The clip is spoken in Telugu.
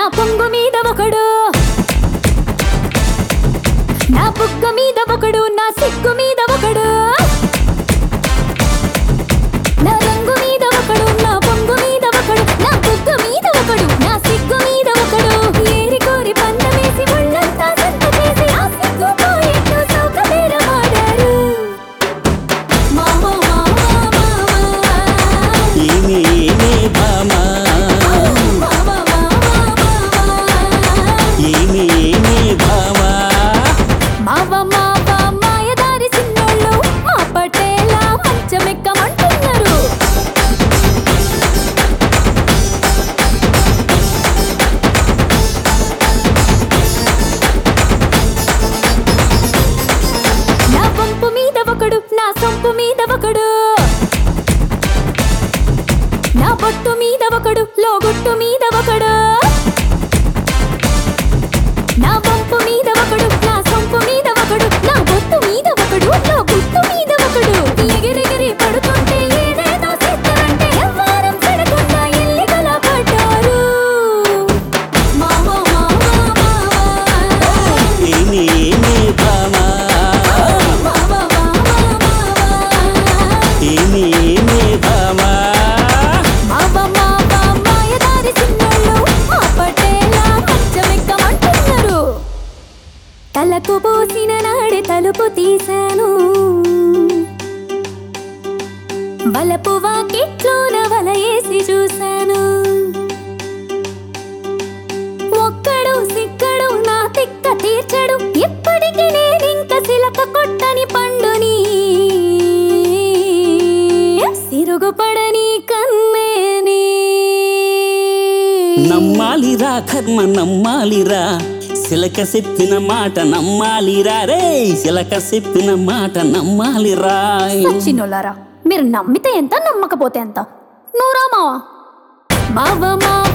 పొంగు మీద ఒకడు నా బుగ్గ మీద ఒకడు నా సిగ్గు మీద ఒకడు నా రంగు మీద ఒకడు నా పొంగు మీద ఒకడు నా బుగ్గ మీద ఒకడు నా సిగ్గు మీద ఒకడు ఏరి కోరి పందమేసి ఒళ్ళంతా సంత చేసి ఆ సిగ్గు పోయేట్టు సౌకర్యమాడారు మామా మామా మామా ఏమి ఏమే భామా మామా మామా ఏమి ఏమే భామా మావ మావ మాయదారి సిన్నోళ్ళు మా పటేలా మంచమెక్కమంటున్నారు నా పంపు మీద ఒకడు నా సొంపు మీద ఒకడు నా బొట్టు మీద ఒకడు లోగుట్టు మీద ఒకడు నా వంపు మీద ఒకడు నా సొంపు మీద ఒకడు నా బొట్టు మీద ఒకడు నా గుట్టు మీద ఒకడు ఎగిరెగిరి పడుతుంటే ఏదేదో చేస్తారంటే ఎవ్వారం చెడకుండా ఎల్లికలా పడ్డారు మావా మావా మావా ఏమి ఏమే భామా మావా మావా మావా ఏమి ఏమే భామా మావ మావ మాయదారి చిన్నోళ్ళు మా పటేలా మంచమెక్కమంటున్నారు తలకు పోసిన నాడే తలుపు తీశాను వలపు వాకిట్లోన వలయేసి చూశాను ఒక్కడు సిక్కడు నా తిక్క తీర్చడు ఇప్పటికి నేనింక సిలక కొట్టని పండుని సిరుగుపడని కన్నేని నమ్మాలిరా కర్మ నమ్మాలిరా సిలక చెప్పిన మాట నమ్మాలిరా రే సిలక చెప్పిన మాట నమ్మాలిరా సచ్చినోళ్ళారా మీరు నమ్మితే ఎంత నమ్మకపోతే ఎంత నూరా మావా మావ మావ